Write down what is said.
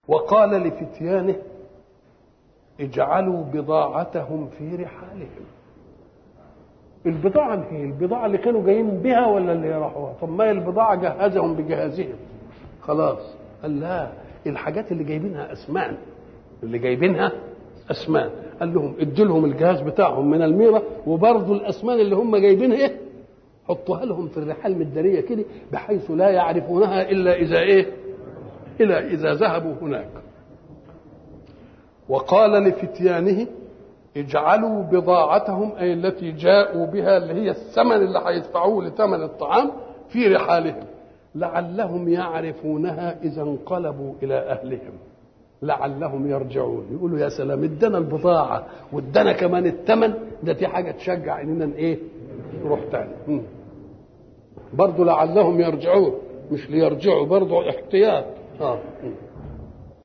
وقال لفتيانه اجعلوا بضاعتهم في رحالهم البضاعة هي البضاعة اللي كانوا جايين بها ولا اللي راحوها طب ما البضاعة جهزهم بجهازهم خلاص قال لا الحاجات اللي جايبينها أسمان اللي جايبينها أسمان قال لهم ادوا لهم الجهاز بتاعهم من الميرة وبرضه الأسمان اللي هم جايبينها ايه حطوها لهم في الرحال مدارية كده بحيث لا يعرفونها إلا إذا إيه إلا إذا ذهبوا هناك وقال لفتيانه اجعلوا بضاعتهم أي التي جاءوا بها اللي هي الثمن اللي هيدفعوه لثمن الطعام في رحالهم لعلهم يعرفونها إذا انقلبوا إلى أهلهم لعلهم يرجعون يقولوا يا سلام ادانا البضاعة وادانا كمان الثمن ده دي حاجة تشجع اننا ايه نروح تاني برضه لعلهم يرجعون مش ليرجعوا برضه احتياط اه